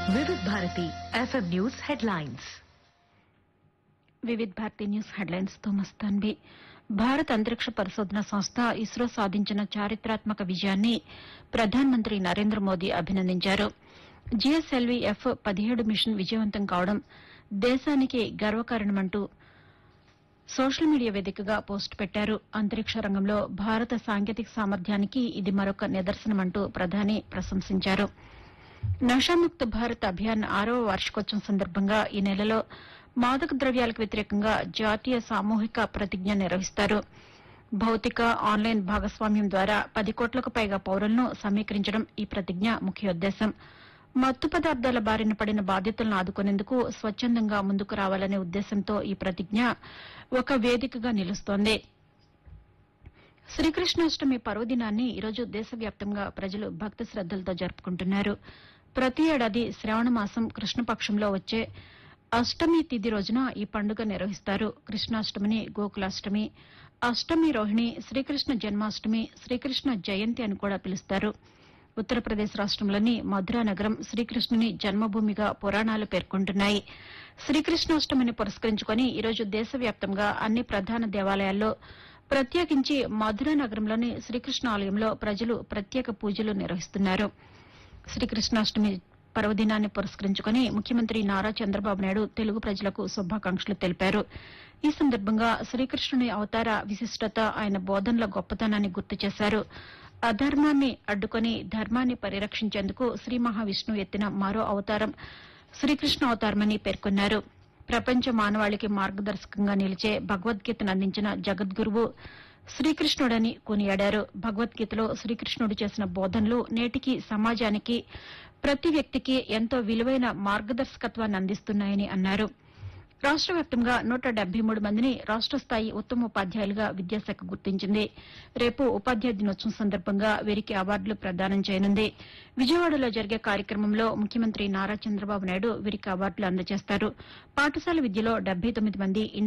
వివిధ Bharati FM news headlines Vividh Bharati news headlines తో మస్తాన్వి భారత అంతరిక్ష పరిశోధన సంస్థ ఇస్రో సాధించిన చారిత్రాత్మక విజయాన్ని ప్రధానమంత్రి నరేంద్ర మోదీ అభినందించారు జీఎస్ఎల్వీ ఎఫ్ పదిహేడు మిషన్ విజయవంతం కావడం దేశానికి గర్వకారణమంటూ సోషల్ మీడియా వేదికగా పోస్టు పెట్టారు అంతరిక్ష రంగంలో భారత సాంకేతిక సామర్థ్యానికి ఇది మరొక నిదర్శనమంటూ ప్రధాని ప్రశంసించారు నషాముక్త భారత్ అభియాన్ ఆరవ వార్షికోత్సవం సందర్భంగా ఈ నెలలో మాదక ద్రవ్యాలకు వ్యతిరేకంగా జాతీయ సామూహిక ప్రతిజ్ఞ నిర్వహిస్తారు భౌతిక ఆన్లైన్ భాగస్వామ్యం ద్వారా పది కోట్లకు పైగా పౌరులను సమీకరించడం ఈ ప్రతిజ్ఞ ముఖ్యోద్దేశం మత్తు పదార్థాల బారిన పడిన బాధితులను ఆదుకునేందుకు స్వచ్చందంగా ముందుకు రావాలనే ఉద్దేశంతో ఈ ప్రతిజ్ఞ ఒక వేదికగా నిలుస్తోంది శ్రీకృష్ణాష్టమి పర్వదినాన్ని ఈరోజు దేశవ్యాప్తంగా ప్రజలు భక్తి శ్రద్దలతో జరుపుకుంటున్నారు ప్రతి ఏడాది శ్రావణ మాసం కృష్ణపక్షంలో వచ్చే అష్టమి తిథి రోజున ఈ పండుగ నిర్వహిస్తారు కృష్ణాష్టమిని గోకులాష్టమి అష్టమి రోహిణి శ్రీకృష్ణ జన్మాష్టమి శ్రీకృష్ణ జయంతి అని కూడా పిలుస్తారు ఉత్తరప్రదేశ్ రాష్టంలోని మధురా నగరం శ్రీకృష్ణుని జన్మభూమిగా పురాణాలు పేర్కొంటున్నాయి శ్రీకృష్ణాష్టమిని పురస్కరించుకుని ఈరోజు దేశవ్యాప్తంగా అన్ని ప్రధాన దేవాలయాల్లో ప్రత్యేకించి మధురా నగరంలోని శ్రీకృష్ణ ఆలయంలో ప్రజలు ప్రత్యేక పూజలు నిర్వహిస్తున్నారు శ్రీకృష్ణాష్టమి పర్వదినాన్ని పురస్కరించుకుని ముఖ్యమంత్రి నారా చంద్రబాబు నాయుడు తెలుగు ప్రజలకు శుభాకాంక్షలు తెలిపారు ఈ సందర్భంగా శ్రీకృష్ణుని అవతార విశిష్టత ఆయన బోధనల గొప్పతనాన్ని గుర్తు చేశారు అధర్మాన్ని అడ్డుకొని ధర్మాన్ని పరిరక్షించేందుకు శ్రీ మహావిష్ణువు ఎత్తిన మరో అవతారం శ్రీకృష్ణ అవతారమని పేర్కొన్నారు ప్రపంచ మానవాళికి మార్గదర్శకంగా నిలిచే భగవద్గీతను అందించిన జగద్గురువు శ్రీకృష్ణుడని కొనియాడారు భగవద్గీతలో శ్రీకృష్ణుడు చేసిన బోధనలు నేటికి సమాజానికి ప్రతి వ్యక్తికి ఎంతో విలువైన మార్గదర్శకత్వాన్ని అందిస్తున్నాయని అన్నారు రాష్ట వ్యాప్తంగా నూట డెబ్బై మూడు మందిని రాష్ట స్థాయి ఉత్తమ ఉపాధ్యాయులుగా విద్యాశాఖ గుర్తించింది రేపు ఉపాధ్యాయ దినోత్సవం సందర్భంగా వీరికి అవార్డులు ప్రదానం చేయనుంది విజయవాడలో జరిగే కార్యక్రమంలో ముఖ్యమంత్రి నారా చంద్రబాబు నాయుడు వీరికి అవార్డులు అందజేస్తారు పాఠశాల విద్యలో డెబ్బై తొమ్మిది మంది